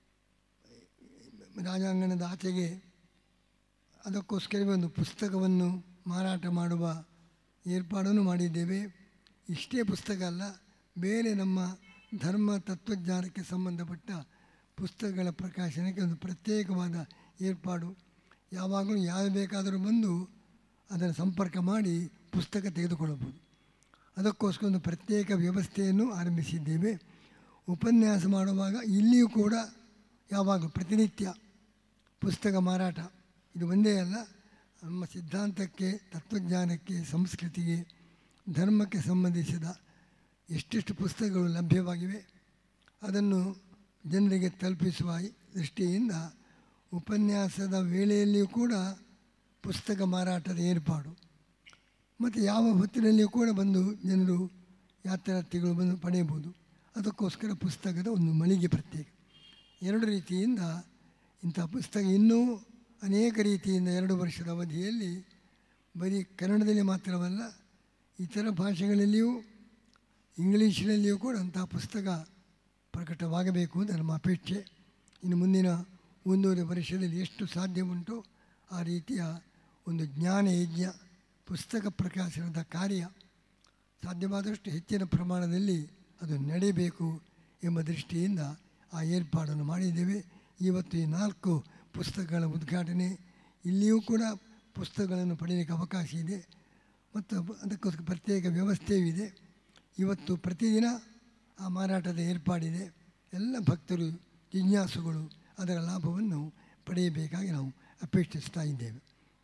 ರಾಜಾಂಗಣದ ಆಚೆಗೆ ಅದಕ್ಕೋಸ್ಕರವೇ ಒಂದು ಪುಸ್ತಕವನ್ನು ಮಾರಾಟ ಮಾಡುವ ಏರ್ಪಾಡನ್ನು ಮಾಡಿದ್ದೇವೆ ಇಷ್ಟೇ ಪುಸ್ತಕ ಅಲ್ಲ ಬೇರೆ ನಮ್ಮ ಧರ್ಮ ತತ್ವಜ್ಞಾನಕ್ಕೆ ಸಂಬಂಧಪಟ್ಟ ಪುಸ್ತಕಗಳ ಪ್ರಕಾಶನಕ್ಕೆ ಒಂದು ಪ್ರತ್ಯೇಕವಾದ ಏರ್ಪಾಡು ಯಾವಾಗಲೂ ಯಾರು ಬೇಕಾದರೂ ಬಂದು ಅದನ್ನು ಸಂಪರ್ಕ ಮಾಡಿ ಪುಸ್ತಕ ತೆಗೆದುಕೊಳ್ಳಬಹುದು ಅದಕ್ಕೋಸ್ಕರ ಒಂದು ಪ್ರತ್ಯೇಕ ವ್ಯವಸ್ಥೆಯನ್ನು ಆರಂಭಿಸಿದ್ದೇವೆ ಉಪನ್ಯಾಸ ಮಾಡುವಾಗ ಇಲ್ಲಿಯೂ ಕೂಡ ಯಾವಾಗಲೂ ಪ್ರತಿನಿತ್ಯ ಪುಸ್ತಕ ಮಾರಾಟ ಇದು ಒಂದೇ ಅಲ್ಲ ನಮ್ಮ ಸಿದ್ಧಾಂತಕ್ಕೆ ತತ್ವಜ್ಞಾನಕ್ಕೆ ಸಂಸ್ಕೃತಿಗೆ ಧರ್ಮಕ್ಕೆ ಸಂಬಂಧಿಸಿದ ಎಷ್ಟೆಷ್ಟು ಪುಸ್ತಕಗಳು ಲಭ್ಯವಾಗಿವೆ ಅದನ್ನು ಜನರಿಗೆ ತಲುಪಿಸುವ ದೃಷ್ಟಿಯಿಂದ ಉಪನ್ಯಾಸದ ವೇಳೆಯಲ್ಲಿಯೂ ಕೂಡ ಪುಸ್ತಕ ಮಾರಾಟದ ಏರ್ಪಾಡು ಮತ್ತು ಯಾವ ಹೊತ್ತಿನಲ್ಲಿಯೂ ಕೂಡ ಬಂದು ಜನರು ಯಾತ್ರಾರ್ಥಿಗಳು ಬಂದು ಪಡೆಯಬಹುದು ಅದಕ್ಕೋಸ್ಕರ ಪುಸ್ತಕದ ಒಂದು ಮಳಿಗೆ ಪ್ರತ್ಯೇಕ ಎರಡು ರೀತಿಯಿಂದ ಇಂಥ ಪುಸ್ತಕ ಇನ್ನೂ ಅನೇಕ ರೀತಿಯಿಂದ ಎರಡು ವರ್ಷದ ಅವಧಿಯಲ್ಲಿ ಬರೀ ಕನ್ನಡದಲ್ಲಿ ಮಾತ್ರವಲ್ಲ ಇತರ ಭಾಷೆಗಳಲ್ಲಿಯೂ ಇಂಗ್ಲೀಷಿನಲ್ಲಿಯೂ ಕೂಡ ಅಂತಹ ಪುಸ್ತಕ ಪ್ರಕಟವಾಗಬೇಕು ಅಂತ ನಮ್ಮ ಅಪೇಕ್ಷೆ ಇನ್ನು ಮುಂದಿನ ಒಂದೂವರೆ ವರ್ಷದಲ್ಲಿ ಎಷ್ಟು ಸಾಧ್ಯ ಉಂಟು ಆ ರೀತಿಯ ಒಂದು ಜ್ಞಾನ ಯಜ್ಞ ಪುಸ್ತಕ ಪ್ರಕಾಶನದ ಕಾರ್ಯ ಸಾಧ್ಯವಾದಷ್ಟು ಹೆಚ್ಚಿನ ಪ್ರಮಾಣದಲ್ಲಿ ಅದು ನಡೀಬೇಕು ಎಂಬ ದೃಷ್ಟಿಯಿಂದ ಆ ಏರ್ಪಾಡನ್ನು ಮಾಡಿದ್ದೇವೆ ಇವತ್ತು ಈ ನಾಲ್ಕು ಪುಸ್ತಕಗಳ ಉದ್ಘಾಟನೆ ಇಲ್ಲಿಯೂ ಕೂಡ ಪುಸ್ತಕಗಳನ್ನು ಪಡೆಯಲಿಕ್ಕೆ ಅವಕಾಶ ಇದೆ ಮತ್ತು ಅದಕ್ಕೋಸ್ಕರ ಪ್ರತ್ಯೇಕ ವ್ಯವಸ್ಥೆಯೂ ಇದೆ ಇವತ್ತು ಪ್ರತಿದಿನ ಆ ಮಾರಾಟದ ಏರ್ಪಾಡಿದೆ ಎಲ್ಲ ಭಕ್ತರು ಜಿಜ್ಞಾಸುಗಳು ಅದರ ಲಾಭವನ್ನು ಪಡೆಯಬೇಕಾಗಿ ನಾವು ಅಪೇಕ್ಷಿಸ್ತಾ ಇದ್ದೇವೆ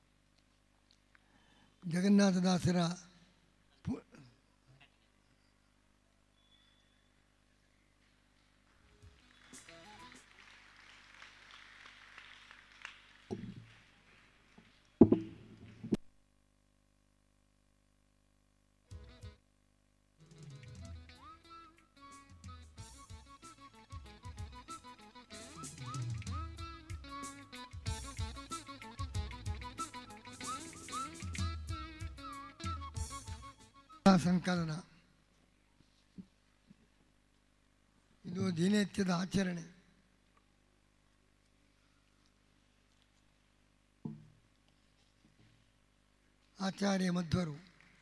ಜಗನ್ನಾಥದಾಸರ ಪು ಸಂಕಲನ ಇದು ದಿನನಿತ್ಯದ ಆಚರಣೆ ಆಚಾರ್ಯ ಮಧ್ವರು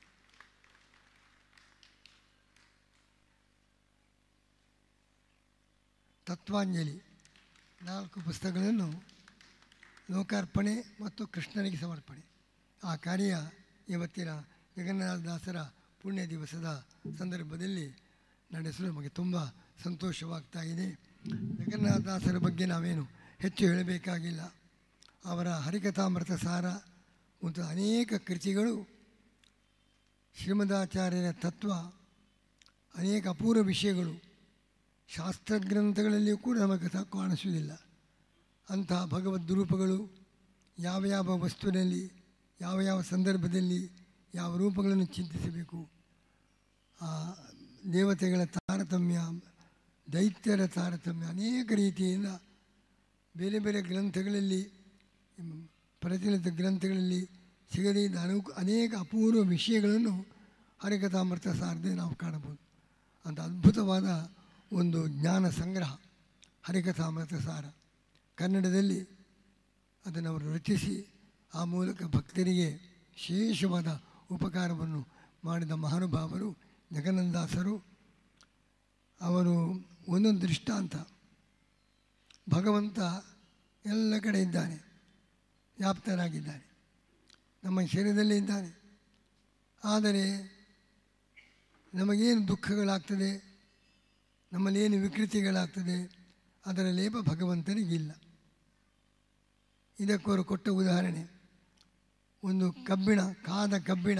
ತತ್ವಾಂಜಲಿ ನಾಲ್ಕು ಪುಸ್ತಕಗಳನ್ನು ಲೋಕಾರ್ಪಣೆ ಮತ್ತು ಕೃಷ್ಣನಿಗೆ ಸಮರ್ಪಣೆ ಆ ಕಾರ್ಯ ಇವತ್ತಿನ ಜಗನ್ನಾಥದಾಸರ ಪುಣ್ಯ ದಿವಸದ ಸಂದರ್ಭದಲ್ಲಿ ನಡೆಸಲು ನಮಗೆ ತುಂಬ ಸಂತೋಷವಾಗ್ತಾ ಇದೆ ಜಗನ್ನಾಥದಾಸರ ಬಗ್ಗೆ ನಾವೇನು ಹೆಚ್ಚು ಹೇಳಬೇಕಾಗಿಲ್ಲ ಅವರ ಹರಿಕಥಾಮೃತ ಸಾರ ಮತ್ತು ಅನೇಕ ಕೃತಿಗಳು ಶ್ರೀಮದಾಚಾರ್ಯರ ತತ್ವ ಅನೇಕ ಅಪೂರ್ವ ವಿಷಯಗಳು ಶಾಸ್ತ್ರಗ್ರಂಥಗಳಲ್ಲಿಯೂ ಕೂಡ ನಮಗೆ ತ ಕಾಣಿಸುವುದಿಲ್ಲ ಅಂತಹ ಭಗವದ್ ರೂಪಗಳು ಯಾವ ಯಾವ ವಸ್ತುವಿನಲ್ಲಿ ಯಾವ ಯಾವ ಸಂದರ್ಭದಲ್ಲಿ ಯಾವ ರೂಪಗಳನ್ನು ಚಿಂತಿಸಬೇಕು ಆ ದೇವತೆಗಳ ತಾರತಮ್ಯ ದೈತ್ಯರ ತಾರತಮ್ಯ ಅನೇಕ ರೀತಿಯಿಂದ ಬೇರೆ ಬೇರೆ ಗ್ರಂಥಗಳಲ್ಲಿ ಪ್ರಚಲಿತ ಗ್ರಂಥಗಳಲ್ಲಿ ಸಿಗದೇ ಇದ್ದ ಅನು ಅನೇಕ ಅಪೂರ್ವ ವಿಷಯಗಳನ್ನು ಹರಿಕಥಾಮೃತ ಸಾರದೆ ನಾವು ಕಾಣಬಹುದು ಅಂತ ಅದ್ಭುತವಾದ ಒಂದು ಜ್ಞಾನ ಸಂಗ್ರಹ ಹರಿಕಥಾಮೃತ ಸಾರ ಕನ್ನಡದಲ್ಲಿ ಅದನ್ನು ಅವರು ರಚಿಸಿ ಆ ಮೂಲಕ ಭಕ್ತರಿಗೆ ವಿಶೇಷವಾದ ಉಪಕಾರವನ್ನು ಮಾಡಿದ ಮಹಾನುಭಾವರು ಜಗನ್ನಂದಾಸರು ಅವರು ಒಂದೊಂದು ದೃಷ್ಟಾಂತ ಭಗವಂತ ಎಲ್ಲ ಕಡೆ ಇದ್ದಾನೆ ವ್ಯಾಪ್ತನಾಗಿದ್ದಾನೆ ನಮ್ಮ ಶರೀರದಲ್ಲೇ ಇದ್ದಾನೆ ಆದರೆ ನಮಗೇನು ದುಃಖಗಳಾಗ್ತದೆ ನಮ್ಮಲ್ಲಿ ಏನು ವಿಕೃತಿಗಳಾಗ್ತದೆ ಅದರ ಲೇಪ ಭಗವಂತನಿಗಿಲ್ಲ ಇದಕ್ಕವರು ಕೊಟ್ಟ ಉದಾಹರಣೆ ಒಂದು ಕಬ್ಬಿಣ ಕಾದ ಕಬ್ಬಿಣ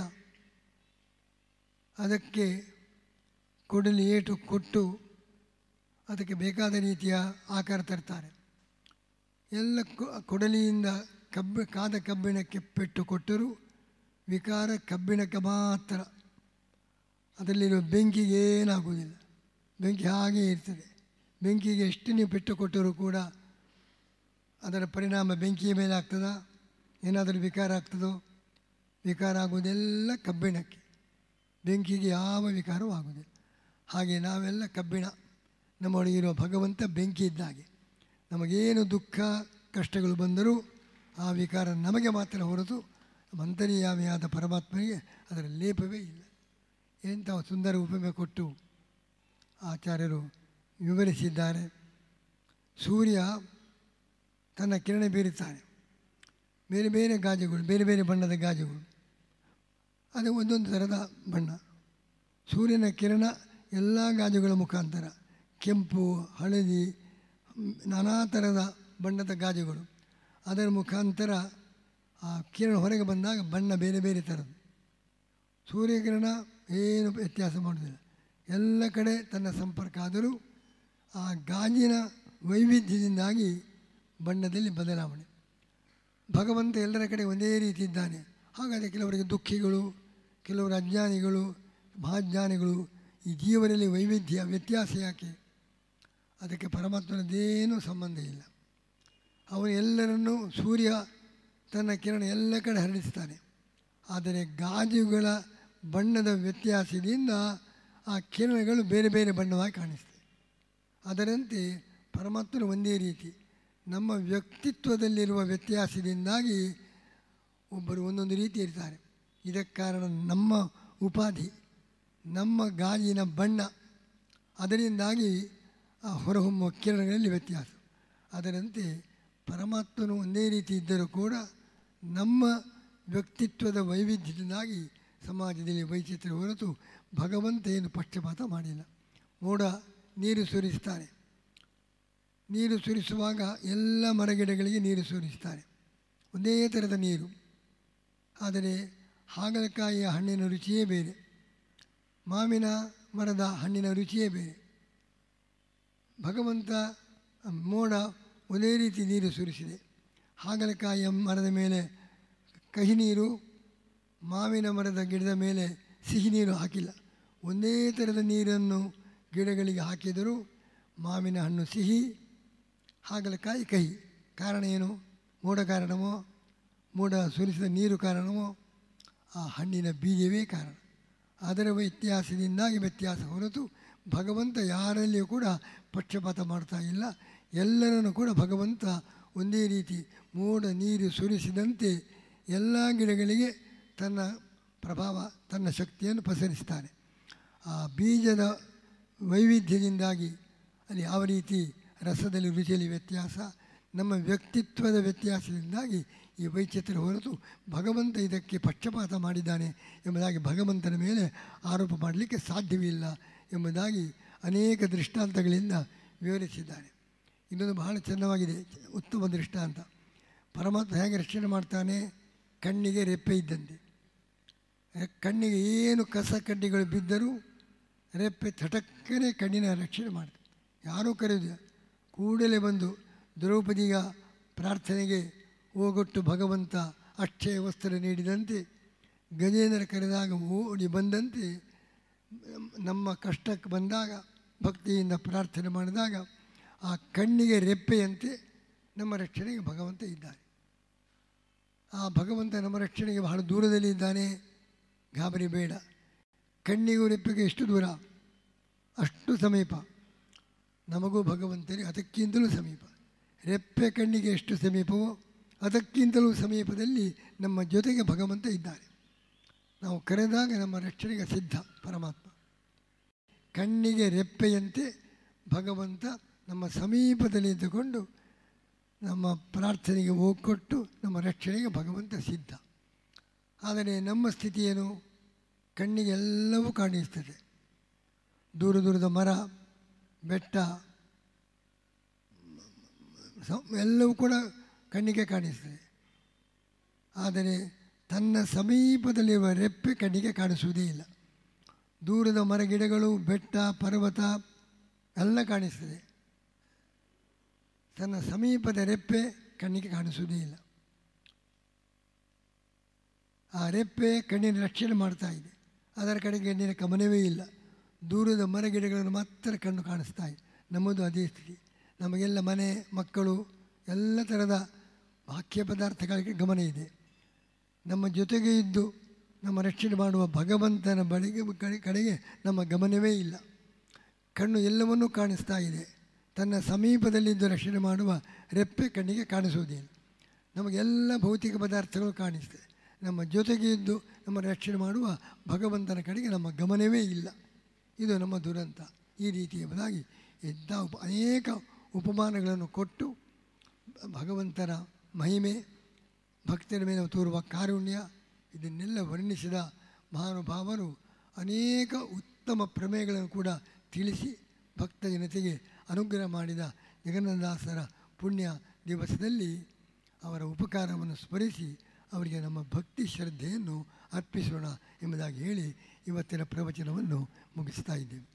ಅದಕ್ಕೆ ಕೊಡಲಿ ಏಟು ಕೊಟ್ಟು ಅದಕ್ಕೆ ಬೇಕಾದ ರೀತಿಯ ಆಕಾರ ತರ್ತಾರೆ ಎಲ್ಲ ಕೊಡಲಿಯಿಂದ ಕಬ್ಬು ಕಾದ ಕಬ್ಬಿಣಕ್ಕೆ ಪೆಟ್ಟು ಕೊಟ್ಟರೂ ವಿಕಾರ ಕಬ್ಬಿಣಕ್ಕೆ ಮಾತ್ರ ಅದರಲ್ಲಿರೋ ಬೆಂಕಿಗೆ ಏನಾಗುವುದಿಲ್ಲ ಬೆಂಕಿ ಹಾಗೇ ಇರ್ತದೆ ಬೆಂಕಿಗೆ ಎಷ್ಟು ನೀವು ಪೆಟ್ಟು ಕೊಟ್ಟರೂ ಕೂಡ ಅದರ ಪರಿಣಾಮ ಬೆಂಕಿಯ ಮೇಲೆ ಆಗ್ತದ ಏನಾದರೂ ವಿಕಾರ ಆಗ್ತದೋ ವಿಕಾರ ಆಗುವುದೆಲ್ಲ ಕಬ್ಬಿಣಕ್ಕೆ ಬೆಂಕಿಗೆ ಯಾವ ವಿಕಾರವೂ ಆಗುವುದಿಲ್ಲ ಹಾಗೆ ನಾವೆಲ್ಲ ಕಬ್ಬಿಣ ನಮ್ಮೊಳಗಿರುವ ಭಗವಂತ ಬೆಂಕಿ ಇದ್ದ ಹಾಗೆ ನಮಗೇನು ದುಃಖ ಕಷ್ಟಗಳು ಬಂದರೂ ಆ ವಿಕಾರ ನಮಗೆ ಮಾತ್ರ ಹೊರತು ಮಂತರಿಯಾಮಿಯಾದ ಪರಮಾತ್ಮನಿಗೆ ಅದರ ಲೇಪವೇ ಇಲ್ಲ ಎಂಥ ಸುಂದರ ಉಪಮೆ ಕೊಟ್ಟು ಆಚಾರ್ಯರು ವಿವರಿಸಿದ್ದಾರೆ ಸೂರ್ಯ ತನ್ನ ಕಿರಣ ಬೀರುತ್ತಾನೆ ಬೇರೆ ಬೇರೆ ಗಾಜುಗಳು ಬೇರೆ ಬೇರೆ ಬಣ್ಣದ ಗಾಜುಗಳು ಅದು ಒಂದೊಂದು ಥರದ ಬಣ್ಣ ಸೂರ್ಯನ ಕಿರಣ ಎಲ್ಲ ಗಾಜುಗಳ ಮುಖಾಂತರ ಕೆಂಪು ಹಳದಿ ನಾನಾ ಥರದ ಬಣ್ಣದ ಗಾಜುಗಳು ಅದರ ಮುಖಾಂತರ ಆ ಕಿರಣ ಹೊರಗೆ ಬಂದಾಗ ಬಣ್ಣ ಬೇರೆ ಬೇರೆ ಥರದ್ದು ಸೂರ್ಯಕಿರಣ ಏನು ವ್ಯತ್ಯಾಸ ಮಾಡೋದಿಲ್ಲ ಎಲ್ಲ ಕಡೆ ತನ್ನ ಸಂಪರ್ಕ ಆದರೂ ಆ ಗಾಜಿನ ವೈವಿಧ್ಯದಿಂದಾಗಿ ಬಣ್ಣದಲ್ಲಿ ಬದಲಾವಣೆ ಭಗವಂತ ಎಲ್ಲರ ಕಡೆ ಒಂದೇ ರೀತಿ ಇದ್ದಾನೆ ಹಾಗಾದರೆ ಕೆಲವರಿಗೆ ದುಃಖಿಗಳು ಕೆಲವರು ಅಜ್ಞಾನಿಗಳು ಮಹಾಜ್ಞಾನಿಗಳು ಈ ಜೀವನಲ್ಲಿ ವೈವಿಧ್ಯ ವ್ಯತ್ಯಾಸ ಯಾಕೆ ಅದಕ್ಕೆ ಪರಮಾತ್ಮನದ್ದೇನೂ ಸಂಬಂಧ ಇಲ್ಲ ಅವನು ಎಲ್ಲರನ್ನೂ ಸೂರ್ಯ ತನ್ನ ಕಿರಣ ಎಲ್ಲ ಕಡೆ ಹರಡಿಸ್ತಾನೆ ಆದರೆ ಗಾಜುಗಳ ಬಣ್ಣದ ವ್ಯತ್ಯಾಸದಿಂದ ಆ ಕಿರಣಗಳು ಬೇರೆ ಬೇರೆ ಬಣ್ಣವಾಗಿ ಕಾಣಿಸ್ತದೆ ಅದರಂತೆ ಪರಮಾತ್ಮನ ಒಂದೇ ರೀತಿ ನಮ್ಮ ವ್ಯಕ್ತಿತ್ವದಲ್ಲಿರುವ ವ್ಯತ್ಯಾಸದಿಂದಾಗಿ ಒಬ್ಬರು ಒಂದೊಂದು ರೀತಿ ಇರ್ತಾರೆ ಇದಕ್ಕೆ ಕಾರಣ ನಮ್ಮ ಉಪಾಧಿ ನಮ್ಮ ಗಾಜಿನ ಬಣ್ಣ ಅದರಿಂದಾಗಿ ಆ ಹೊರಹೊಮ್ಮುವ ಕಿರಣಗಳಲ್ಲಿ ವ್ಯತ್ಯಾಸ ಅದರಂತೆ ಪರಮಾತ್ಮನು ಒಂದೇ ರೀತಿ ಇದ್ದರೂ ಕೂಡ ನಮ್ಮ ವ್ಯಕ್ತಿತ್ವದ ವೈವಿಧ್ಯದಿಂದಾಗಿ ಸಮಾಜದಲ್ಲಿ ವೈಚಿತ್ರ್ಯ ಹೊರತು ಭಗವಂತ ಏನು ಪಕ್ಷಪಾತ ಮಾಡಿಲ್ಲ ಮೋಡ ನೀರು ಸುರಿಸ್ತಾನೆ ನೀರು ಸುರಿಸುವಾಗ ಎಲ್ಲ ಮರಗಿಡಗಳಿಗೆ ನೀರು ಸುರಿಸ್ತಾರೆ ಒಂದೇ ಥರದ ನೀರು ಆದರೆ ಹಾಗಲಕಾಯಿಯ ಹಣ್ಣಿನ ರುಚಿಯೇ ಬೇರೆ ಮಾವಿನ ಮರದ ಹಣ್ಣಿನ ರುಚಿಯೇ ಬೇರೆ ಭಗವಂತ ಮೋಡ ಒಂದೇ ರೀತಿ ನೀರು ಸುರಿಸಿದೆ ಹಾಗಲಕಾಯಿಯ ಮರದ ಮೇಲೆ ಕಹಿ ನೀರು ಮಾವಿನ ಮರದ ಗಿಡದ ಮೇಲೆ ಸಿಹಿ ನೀರು ಹಾಕಿಲ್ಲ ಒಂದೇ ಥರದ ನೀರನ್ನು ಗಿಡಗಳಿಗೆ ಹಾಕಿದರೂ ಮಾವಿನ ಹಣ್ಣು ಸಿಹಿ ಹಾಗಲಕಾಯಿ ಕಹಿ ಕಾರಣ ಏನು ಮೋಡ ಕಾರಣವೋ ಮೋಡ ಸುರಿಸಿದ ನೀರು ಕಾರಣವೋ ಆ ಹಣ್ಣಿನ ಬೀಜವೇ ಕಾರಣ ಅದರ ವ್ಯತ್ಯಾಸದಿಂದಾಗಿ ವ್ಯತ್ಯಾಸ ಹೊರತು ಭಗವಂತ ಯಾರಲ್ಲಿಯೂ ಕೂಡ ಪಕ್ಷಪಾತ ಮಾಡ್ತಾ ಇಲ್ಲ ಎಲ್ಲರನ್ನು ಕೂಡ ಭಗವಂತ ಒಂದೇ ರೀತಿ ಮೋಡ ನೀರು ಸುರಿಸಿದಂತೆ ಎಲ್ಲ ಗಿಡಗಳಿಗೆ ತನ್ನ ಪ್ರಭಾವ ತನ್ನ ಶಕ್ತಿಯನ್ನು ಪಸರಿಸ್ತಾನೆ ಆ ಬೀಜದ ವೈವಿಧ್ಯದಿಂದಾಗಿ ಅಲ್ಲಿ ಯಾವ ರೀತಿ ರಸದಲ್ಲಿ ರುಚಿಯಲ್ಲಿ ವ್ಯತ್ಯಾಸ ನಮ್ಮ ವ್ಯಕ್ತಿತ್ವದ ವ್ಯತ್ಯಾಸದಿಂದಾಗಿ ಈ ವೈಚಿತ್ರ್ಯ ಹೊರತು ಭಗವಂತ ಇದಕ್ಕೆ ಪಕ್ಷಪಾತ ಮಾಡಿದ್ದಾನೆ ಎಂಬುದಾಗಿ ಭಗವಂತನ ಮೇಲೆ ಆರೋಪ ಮಾಡಲಿಕ್ಕೆ ಸಾಧ್ಯವಿಲ್ಲ ಎಂಬುದಾಗಿ ಅನೇಕ ದೃಷ್ಟಾಂತಗಳಿಂದ ವಿವರಿಸಿದ್ದಾನೆ ಇನ್ನೊಂದು ಬಹಳ ಚೆನ್ನವಾಗಿದೆ ಉತ್ತಮ ದೃಷ್ಟಾಂತ ಪರಮಾತ್ಮ ಹೇಗೆ ರಕ್ಷಣೆ ಮಾಡ್ತಾನೆ ಕಣ್ಣಿಗೆ ರೆಪ್ಪೆ ಇದ್ದಂತೆ ಕಣ್ಣಿಗೆ ಏನು ಕಸ ಕಡ್ಡಿಗಳು ಬಿದ್ದರೂ ರೆಪ್ಪೆ ತಟಕ್ಕನೆ ಕಣ್ಣಿನ ರಕ್ಷಣೆ ಮಾಡ್ತಾರೆ ಯಾರೂ ಕರೆಯುವುದಿಲ್ಲ ಕೂಡಲೇ ಬಂದು ದ್ರೌಪದಿಯ ಪ್ರಾರ್ಥನೆಗೆ ಹೋಗೊಟ್ಟು ಭಗವಂತ ಅಕ್ಷಯ ವಸ್ತ್ರ ನೀಡಿದಂತೆ ಗಜೇಂದ್ರ ಕರೆದಾಗ ಓಡಿ ಬಂದಂತೆ ನಮ್ಮ ಕಷ್ಟಕ್ಕೆ ಬಂದಾಗ ಭಕ್ತಿಯಿಂದ ಪ್ರಾರ್ಥನೆ ಮಾಡಿದಾಗ ಆ ಕಣ್ಣಿಗೆ ರೆಪ್ಪೆಯಂತೆ ನಮ್ಮ ರಕ್ಷಣೆಗೆ ಭಗವಂತ ಇದ್ದಾನೆ ಆ ಭಗವಂತ ನಮ್ಮ ರಕ್ಷಣೆಗೆ ಬಹಳ ದೂರದಲ್ಲಿ ಇದ್ದಾನೆ ಗಾಬರಿ ಬೇಡ ಕಣ್ಣಿಗೂ ರೆಪ್ಪೆಗೆ ಎಷ್ಟು ದೂರ ಅಷ್ಟು ಸಮೀಪ ನಮಗೂ ಭಗವಂತನಿಗೆ ಅದಕ್ಕಿಂತಲೂ ಸಮೀಪ ರೆಪ್ಪೆ ಕಣ್ಣಿಗೆ ಎಷ್ಟು ಸಮೀಪವೋ ಅದಕ್ಕಿಂತಲೂ ಸಮೀಪದಲ್ಲಿ ನಮ್ಮ ಜೊತೆಗೆ ಭಗವಂತ ಇದ್ದಾನೆ ನಾವು ಕರೆದಾಗ ನಮ್ಮ ರಕ್ಷಣೆಗೆ ಸಿದ್ಧ ಪರಮಾತ್ಮ ಕಣ್ಣಿಗೆ ರೆಪ್ಪೆಯಂತೆ ಭಗವಂತ ನಮ್ಮ ಸಮೀಪದಲ್ಲಿ ಇದ್ದುಕೊಂಡು ನಮ್ಮ ಪ್ರಾರ್ಥನೆಗೆ ಹೋಗ್ಕೊಟ್ಟು ನಮ್ಮ ರಕ್ಷಣೆಗೆ ಭಗವಂತ ಸಿದ್ಧ ಆದರೆ ನಮ್ಮ ಸ್ಥಿತಿ ಏನು ಕಣ್ಣಿಗೆ ಎಲ್ಲವೂ ಕಾಣಿಸ್ತದೆ ದೂರ ದೂರದ ಮರ ಬೆಟ್ಟ ಸ- ಎಲ್ಲವೂ ಕೂಡ ಕಣ್ಣಿಗೆ ಕಾಣಿಸ್ತದೆ ಆದರೆ ತನ್ನ ಸಮೀಪದಲ್ಲಿರುವ ರೆಪ್ಪೆ ಕಣ್ಣಿಗೆ ಕಾಣಿಸುವುದೇ ಇಲ್ಲ ದೂರದ ಮರಗಿಡಗಳು ಬೆಟ್ಟ ಪರ್ವತ ಎಲ್ಲ ಕಾಣಿಸ್ತದೆ ತನ್ನ ಸಮೀಪದ ರೆಪ್ಪೆ ಕಣ್ಣಿಗೆ ಕಾಣಿಸುವುದೇ ಇಲ್ಲ ಆ ರೆಪ್ಪೆ ಕಣ್ಣಿನ ರಕ್ಷಣೆ ಮಾಡ್ತಾ ಇದೆ ಅದರ ಕಡೆಗೆ ಕಣ್ಣಿನ ಗಮನವೇ ಇಲ್ಲ ದೂರದ ಮರಗಿಡಗಳನ್ನು ಮಾತ್ರ ಕಣ್ಣು ಕಾಣಿಸ್ತಾ ಇದೆ ನಮ್ಮದು ಅದೇ ಸ್ಥಿತಿ ನಮಗೆಲ್ಲ ಮನೆ ಮಕ್ಕಳು ಎಲ್ಲ ಥರದ ಬಾಹ್ಯ ಪದಾರ್ಥಗಳಿಗೆ ಗಮನ ಇದೆ ನಮ್ಮ ಜೊತೆಗೆ ಇದ್ದು ನಮ್ಮ ರಕ್ಷಣೆ ಮಾಡುವ ಭಗವಂತನ ಬಳಿಗೆ ಕಡೆ ಕಡೆಗೆ ನಮ್ಮ ಗಮನವೇ ಇಲ್ಲ ಕಣ್ಣು ಎಲ್ಲವನ್ನೂ ಕಾಣಿಸ್ತಾ ಇದೆ ತನ್ನ ಸಮೀಪದಲ್ಲಿದ್ದು ರಕ್ಷಣೆ ಮಾಡುವ ರೆಪ್ಪೆ ಕಣ್ಣಿಗೆ ಕಾಣಿಸುವುದಿಲ್ಲ ನಮಗೆಲ್ಲ ಭೌತಿಕ ಪದಾರ್ಥಗಳು ಕಾಣಿಸ್ತದೆ ನಮ್ಮ ಜೊತೆಗೆ ಇದ್ದು ನಮ್ಮ ರಕ್ಷಣೆ ಮಾಡುವ ಭಗವಂತನ ಕಡೆಗೆ ನಮ್ಮ ಗಮನವೇ ಇಲ್ಲ ಇದು ನಮ್ಮ ದುರಂತ ಈ ರೀತಿಯಾಗಿ ಇದ್ದ ಉಪ ಅನೇಕ ಉಪಮಾನಗಳನ್ನು ಕೊಟ್ಟು ಭಗವಂತನ ಮಹಿಮೆ ಭಕ್ತರ ಮೇಲೆ ತೋರುವ ಕಾರುಣ್ಯ ಇದನ್ನೆಲ್ಲ ವರ್ಣಿಸಿದ ಮಹಾನುಭಾವರು ಅನೇಕ ಉತ್ತಮ ಪ್ರಮೇಯಗಳನ್ನು ಕೂಡ ತಿಳಿಸಿ ಭಕ್ತ ಜನತೆಗೆ ಅನುಗ್ರಹ ಮಾಡಿದ ಜಗನ್ನಾಥದಾಸರ ಪುಣ್ಯ ದಿವಸದಲ್ಲಿ ಅವರ ಉಪಕಾರವನ್ನು ಸ್ಮರಿಸಿ ಅವರಿಗೆ ನಮ್ಮ ಭಕ್ತಿ ಶ್ರದ್ಧೆಯನ್ನು ಅರ್ಪಿಸೋಣ ಎಂಬುದಾಗಿ ಹೇಳಿ ಇವತ್ತಿನ ಪ್ರವಚನವನ್ನು ಮುಗಿಸ್ತಾ ಇದ್ದೇವೆ